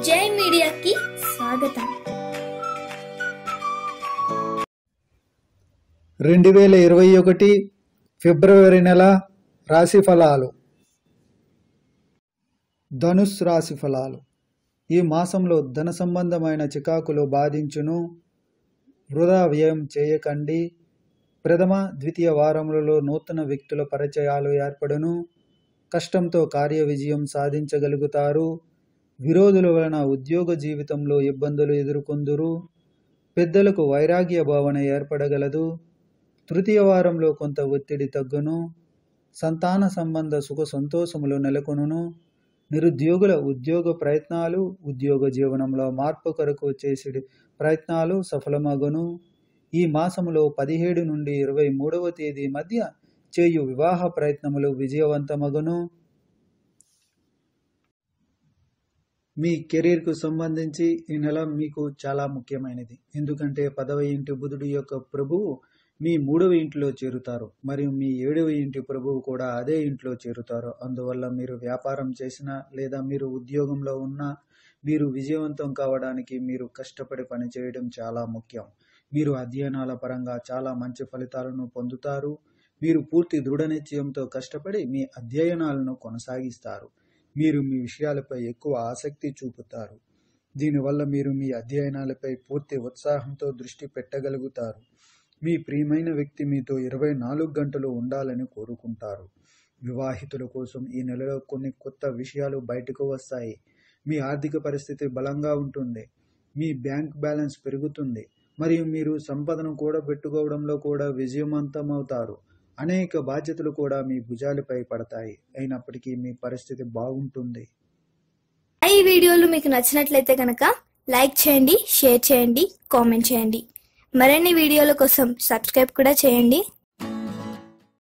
జై మీడియాకి స్వాగతం రెండు వేల ఇరవై ఒకటి ఫిబ్రవరి నెల రాశి ఫలాలు ధనుస్ రాశి ఫలాలు ఈ మాసంలో ధన సంబంధమైన చికాకులు బాధించును వృధా వ్యయం చేయకండి ప్రథమ ద్వితీయ వారములలో నూతన వ్యక్తుల పరిచయాలు ఏర్పడును కష్టంతో కార్య విజయం సాధించగలుగుతారు విరోధుల వలన ఉద్యోగ జీవితంలో ఇబ్బందులు ఎదుర్కొందురు పెద్దలకు వైరాగ్య భావన ఏర్పడగలదు తృతీయ వారంలో కొంత ఒత్తిడి తగ్గును సంతాన సంబంధ సుఖ సంతోషములు నెలకొనును నిరుద్యోగుల ఉద్యోగ ప్రయత్నాలు ఉద్యోగ జీవనంలో మార్పు కొరకు చేసే ప్రయత్నాలు సఫలమగును ఈ మాసములో పదిహేడు నుండి ఇరవై మూడవ తేదీ మధ్య చేయు వివాహ ప్రయత్నములు విజయవంతమగును మీ కెరీర్కు సంబంధించి ఈ నెల మీకు చాలా ముఖ్యమైనది ఎందుకంటే పదవ ఇంటి బుధుడు యొక్క ప్రభువు మీ మూడవ ఇంటిలో చేరుతారు మరియు మీ ఏడవ ఇంటి ప్రభువు కూడా అదే ఇంట్లో చేరుతారు అందువల్ల మీరు వ్యాపారం చేసినా లేదా మీరు ఉద్యోగంలో ఉన్నా మీరు విజయవంతం కావడానికి మీరు కష్టపడి పనిచేయడం చాలా ముఖ్యం మీరు అధ్యయనాల పరంగా చాలా మంచి ఫలితాలను పొందుతారు మీరు పూర్తి దృఢ నిశ్చయంతో కష్టపడి మీ అధ్యయనాలను కొనసాగిస్తారు మీరు మీ విషయాలపై ఎక్కువ ఆసక్తి చూపుతారు దీనివల్ల మీరు మీ అధ్యయనాలపై పూర్తి ఉత్సాహంతో దృష్టి పెట్టగలుగుతారు మీ ప్రియమైన వ్యక్తి మీతో ఇరవై నాలుగు గంటలు ఉండాలని కోరుకుంటారు వివాహితుల కోసం ఈ నెలలో కొన్ని కొత్త విషయాలు బయటకు వస్తాయి మీ ఆర్థిక పరిస్థితి బలంగా ఉంటుంది మీ బ్యాంక్ బ్యాలెన్స్ పెరుగుతుంది మరియు మీరు సంపదను కూడబెట్టుకోవడంలో కూడా విజయవంతమవుతారు అనేక బాధ్యతలు కూడా మీ భుజాలపై పడతాయి అయినప్పటికీ మీ పరిస్థితి బాగుంటుంది ఈ వీడియోలు మీకు నచ్చినట్లయితే కనుక లైక్ చేయండి షేర్ చేయండి కామెంట్ చేయండి మరిన్ని వీడియోల కోసం సబ్స్క్రైబ్ కూడా చేయండి